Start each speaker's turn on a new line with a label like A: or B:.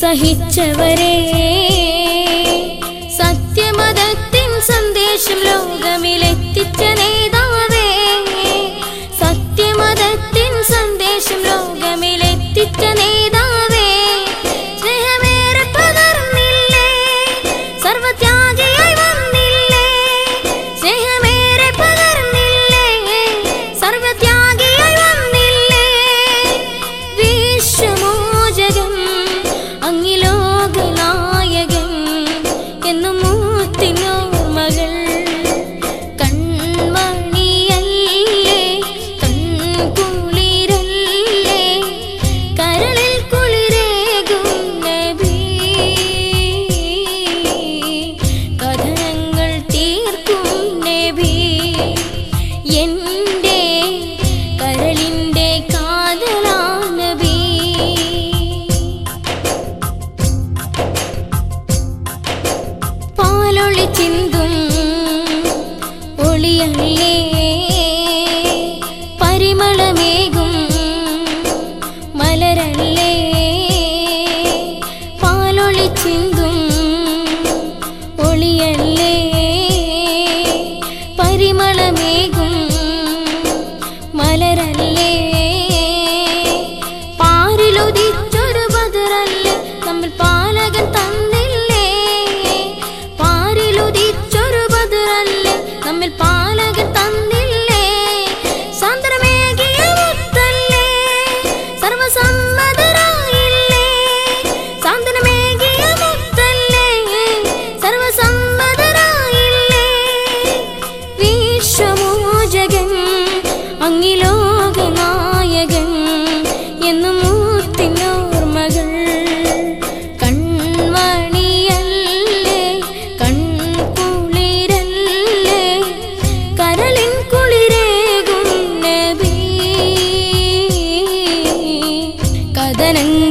A: സഹിച്ചവരെ സത്യമതത്തിൻ സന്ദേശം ലോകമിലെത്തിച്ച നേതാവേ സത്യമതത്തിൻ സന്ദേശം ലോകമിലെത്തിച്ച നേതാവേ സ്നേഹമേറെ പകർന്നില്ലേ സർവത്യാഗിയായി വന്നില്ലേ സ്നേഹമേറെ പകർന്നില്ലേ സർവത്യാഗിയായി വന്നില്ലേ വിശ്വമോചകം അങ്ങിലോകനായകൻ എന്നും മൂത്തിനോർമകൾ കൺമണിയല്ലേ കൺകുളിരല്ലേ കരളിൽ കുളിരേകും നബി കഥനങ്ങൾ തീർക്കും നബി എൻ്റെ കരളിൻ്റെ കാതലാ നബി പാലൊളി ചിന്തും ഒളിയല്ലേ പരിമളമേകും മലരല്ലേ പാലൊളി ചിന്തും ഒളിയല്ലേ പരിമളമേകും മലരല്ലേ പാരിലുദിച്ചൊരു ബദറല്ലേ നമ്മൾ പാലകൻ തന്നില്ലേ പാരിലുദിച്ചൊരു ബദറല്ലേ നമ്മൾ പാലകൻ തന്നില്ലേ സാന്ദ്രമേകിയ മുത്തല്ലേ സർവസമ്മതരായില്ലേ സാന്ത്വനമേകിയ മുത്തല്ലേ സർവസമ്മതരായില്ലേ വിശ്വമോചകൻ അങ്ങിലോകനായകൻ എന്നും മൂത്തിനോർമകൾ കൺമണിയല്ലേ കൺകുളിരല്ലേ കരളിൻ കുളിരേകും നബി കഥനങ്ങൾ